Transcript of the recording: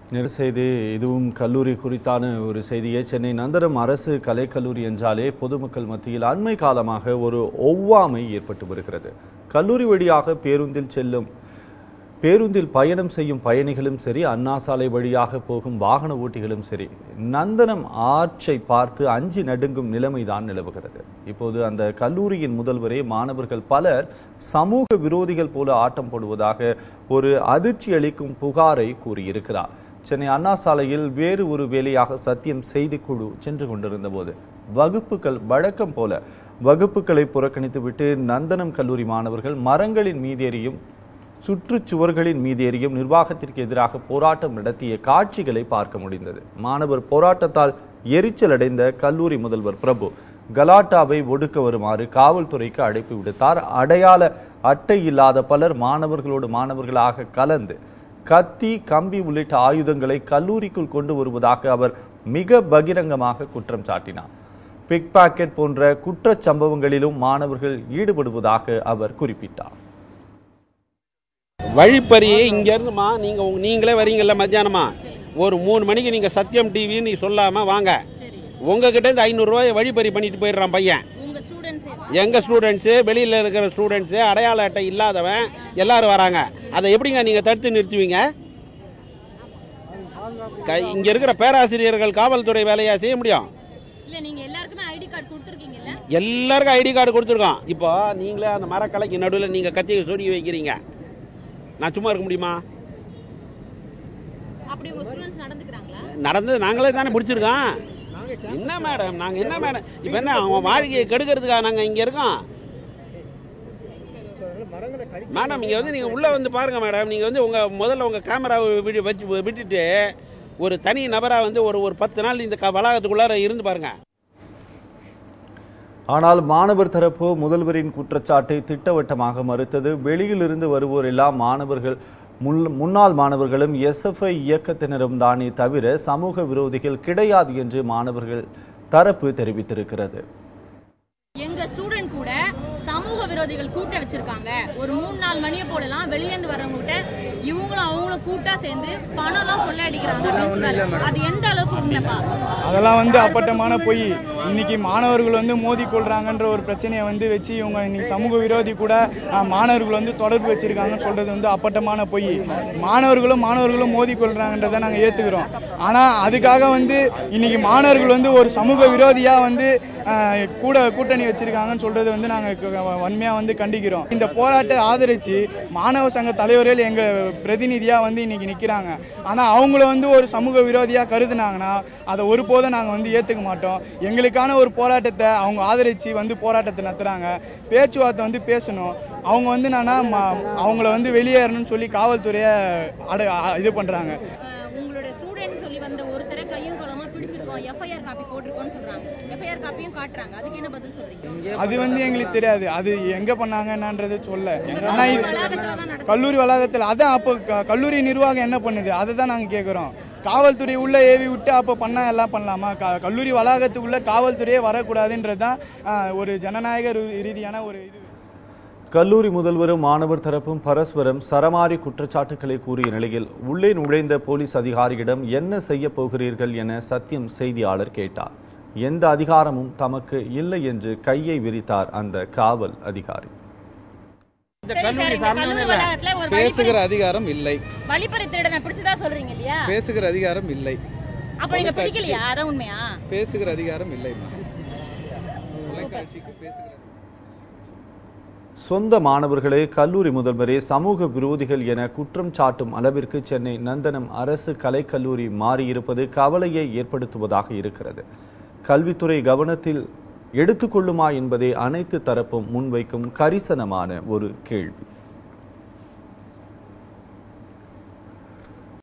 ஒரு செய்தி இதுவும் கல்லூரி குறித்தான ஒரு செய்தியை சென்னை நந்தனம் அரசு கலைக்கல்லூரி என்றாலே பொதுமக்கள் மத்தியில் அண்மை காலமாக ஒரு ஒவ்வாமை ஏற்பட்டு வருகிறது கல்லூரி வழியாக பேருந்தில் செல்லும் பேருந்தில் பயணம் செய்யும் பயணிகளும் சரி அண்ணா சாலை வழியாக போகும் வாகன ஓட்டிகளும் சரி நந்தனம் ஆற்றை பார்த்து அஞ்சி நடுங்கும் நிலைமைதான் நிலவுகிறது இப்போது அந்த கல்லூரியின் முதல்வரே மாணவர்கள் பலர் சமூக விரோதிகள் போல ஆட்டம் போடுவதாக ஒரு அதிர்ச்சி அளிக்கும் புகாரை கூறியிருக்கிறார் சென்னை அண்ணா சாலையில் வேறு ஒரு வேலையாக சத்தியம் செய்திக்குழு சென்று கொண்டிருந்த போது வகுப்புகள் வழக்கம் போல வகுப்புகளை புறக்கணித்துவிட்டு நந்தனம் கல்லூரி மாணவர்கள் மரங்களின் மீதேறியும் சுற்றுச்சுவர்களின் மீதேறியும் நிர்வாகத்திற்கு எதிராக போராட்டம் நடத்திய காட்சிகளை பார்க்க முடிந்தது மாணவர் போராட்டத்தால் எரிச்சல் அடைந்த கல்லூரி முதல்வர் பிரபு கலாட்டாவை ஒடுக்க வருமாறு காவல்துறைக்கு அழைப்பு விடுத்தார் அடையாள அட்டை இல்லாத பலர் மாணவர்களோடு மாணவர்களாக கலந்து கத்தி கம்பி உள்ளிட்ட ஆயுதங்களை கல்லூரிக்குள் கொண்டு வருவதாக அவர் மிக பகிரங்கமாக குற்றம் சாட்டினார் பிக் பாக்கெட் போன்ற குற்றச் சம்பவங்களிலும் மாணவர்கள் ஈடுபடுவதாக அவர் குறிப்பிட்டார் வழிப்பறி இங்கேருந்துமா நீங்கள் உங்க நீங்களே வரீங்கல்ல மத்தியானமா ஒரு மூணு மணிக்கு நீங்கள் சத்யம் டிவின்னு சொல்லாமல் வாங்க உங்ககிட்ட இருந்து ஐநூறுரூவாயை வழிப்பறி பண்ணிட்டு போயிடுறான் பையன் உங்க ஸ்டூடெண்ட்ஸே எங்கள் ஸ்டூடெண்ட்ஸு வெளியில் இருக்கிற ஸ்டூடெண்ட்ஸு அடையாள அட்டை இல்லாதவன் எல்லாரும் வராங்க அதை எப்படிங்க நீங்கள் தடுத்து நிறுத்துவீங்க க இங்கே இருக்கிற பேராசிரியர்கள் காவல்துறை வேலையா செய்ய முடியும் இல்ல நீங்க எல்லாருக்குமே ஐடி கார்டு கொடுத்துருக்கீங்கல்ல எல்லாருக்கும் ஐடி கார்டு கொடுத்துருக்கோம் இப்போ நீங்களே அந்த மரக்கலைக்கு நடுவில் நீங்கள் கத்தியை சொருகி வைக்கிறீங்க நான் சும்மா இருக்க முடியுமா அப்படி உங்க ஸ்டூடெண்ட்ஸ் நடந்துக்கிறாங்களா நடந்தது நாங்களே தானே பிடிச்சிருக்கோம் என்ன மேடம் நாங்கள் என்ன மேடம் இப்போ என்ன அவன் வாழ்க்கையை கெடுக்கிறதுக்காக நாங்கள் இங்கே இருக்கோம் மேடம் இங்கே வந்து நீங்கள் உள்ளே வந்து பாருங்கள் மேடம் நீங்கள் வந்து உங்கள் முதல்ல உங்கள் கேமராவை விட்டு வச்சு விட்டுட்டு ஒரு தனி நபராக வந்து ஒரு ஒரு பத்து நாள் இந்த க- வளாகத்துக்குள்ளார இருந்து பாருங்கள் ஆனால் மாணவர் தரப்பு முதல்வரின் குற்றச்சாட்டை திட்டவட்டமாக மறுத்தது வெளியிலிருந்து வருவோர் எல்லாம் மாணவர்கள் முல்- முன்னாள் மாணவர்களும் எஸ்எஃப்ஐ இயக்கத்தினரும் தானே தவிர சமூக விரோதிகள் கிடையாது என்று மாணவர்கள் தரப்பு தெரிவித்திருக்கிறது எங்க ஸ்டூடெண்ட் கூட சமூக விரோதிகள் கூட்ட வச்சிருக்காங்க ஒரு மூணு நாலு மணியை போலலாம் வெளியேந்து வர்றவங்க கிட்ட இவங்களும் அவங்களும் கூட்டா சேர்ந்து பணம் எல்லாம் கொள்ளையடிக்கிறாங்க அப்படின்னு சொன்னாரு. அது எந்த அளவுக்கு உண்மைப்பா அதெல்லாம் வந்து அப்பட்டமான பொய் இன்னைக்கு மாணவர்கள் வந்து மோதி கொள்றாங்கன்ற ஒரு பிரச்சனையை வந்து வச்சு இவங்க இன்னைக்கு சமூக விரோதி கூட அஹ், மாணவர்கள் வந்து தொடர்பு வச்சிருக்காங்கன்னு சொல்றது வந்து அப்பட்டமான பொய் மாணவர்களும் மாணவர்களும் மோதி கொள்றாங்கன்றதை நாங்கள் ஏத்துக்கிறோம் ஆனால் அதுக்காக வந்து இன்னைக்கு மாணவர்கள் வந்து ஒரு சமூக விரோதியா வந்து அஹ், கூட கூட்டணி வச்சிருக்காங்கன்னு சொல்றது வந்து நாங்கள் வன்மையாக வந்து கண்டிக்கிறோம் இந்த போராட்டத்தை ஆதரிச்சு மாணவ சங்க தலைவர்கள் எங்க பிரதிநிதியா வந்து இன்னைக்கு நிக்கிறாங்க ஆனா அவங்கள வந்து ஒரு சமூக விரோதியா கருதுனாங்கன்னா அதை ஒருபோதும் நாங்க வந்து ஏத்துக்க மாட்டோம் எங்களுக்கான ஒரு போராட்டத்தை அவங்க ஆதரிச்சு வந்து போராட்டத்தை நடத்துறாங்க பேச்சுவார்த்தை வந்து பேசணும் அவங்க வந்து என்னன்னா ம- அவங்கள வந்து வெளியேறணும்னு சொல்லி காவல்துறையை அட அ- இது பண்றாங்க அஹ் உங்களுடைய ஸ்டூடெண்ட் சொல்லி வந்த ஒருத்தரை கையும் களமா பிடிச்சிருக்கோம் எஃப்ஐஆர் காப்பி போட்டிருக்கோம்னு சொல்றாங்க எஃப்ஐஆர் காப்பியும் காட்டுறாங்க அதுக்கு என்ன பதில் சொல்றீங்க அது வந்து எங்களுக்கு தெரியாது அது எங்க பண்ணாங்க என்னன்றது சொல்ல ஆனா இது வளாகத்துல தான் நடக்குது கல்லூரி வளாகத்தில் அதான் அப்போ க- கல்லூரி நிர்வாகம் என்ன பண்ணுது அதை தான் நாங்கள் கேட்குறோம் காவல்துறை உள்ள ஏவி விட்டு அப்போ பண்ணா எல்லாம் பண்ணலாமா க கல்லூரி வளாகத்துக்குள்ள காவல்துறையே வரக்கூடாதுன்றது தான் ஆஹ், ஒரு ஜனநாயக ரீ- ரீதியான ஒரு இது கல்லூரி முதல்வரும் மாணவர் தரப்பும் பரஸ்பரம் சரமாரி குற்றச்சாட்டுக்களை கூறிய நிலையில் உள்ளே நுழைந்த போலீஸ் அதிகாரியிடம் என்ன செய்ய போகிறீர்கள் என சத்தியம் செய்தியாளர் கேட்டார் எந்த அதிகாரமும் தமக்கு இல்லை என்று கையை விரித்தார் அந்த காவல் அதிகாரி இந்த சரி சார், கல்லூரி இந்த சார்ந்தவனே கல்லூரி இல்லை வளாகத்துல ஒரு பேசுகிற வழிப்பறி- அதிகாரம் இல்லை வழிப்பறி திருடனை பிடிச்சதா சொல்றீங்க இல்லையா பேசுகிற அதிகாரம் இல்லை அப்ப நீங்க பிடிக்கலையா அதான் உண்மையா பேசுகிற அதிகாரம் இல்லை தொலைக்காட்சிக்கு பேசுகிற சொந்த மாணவர்களே கல்லூரி முதல்வரே சமூக விரோதிகள் என குற்றம் சாட்டும் அளவிற்கு சென்னை நந்தனம் அரசு கலைக்கல்லூரி மாறியிருப்பது கவலையை ஏற்படுத்துவதாக இருக்கிறது கல்வித்துறை கவனத்தில் எடுத்துக்கொள்ளுமா என்பதே அனைத்து தரப்பும் முன்வைக்கும் கரிசனமான ஒரு கேள்வி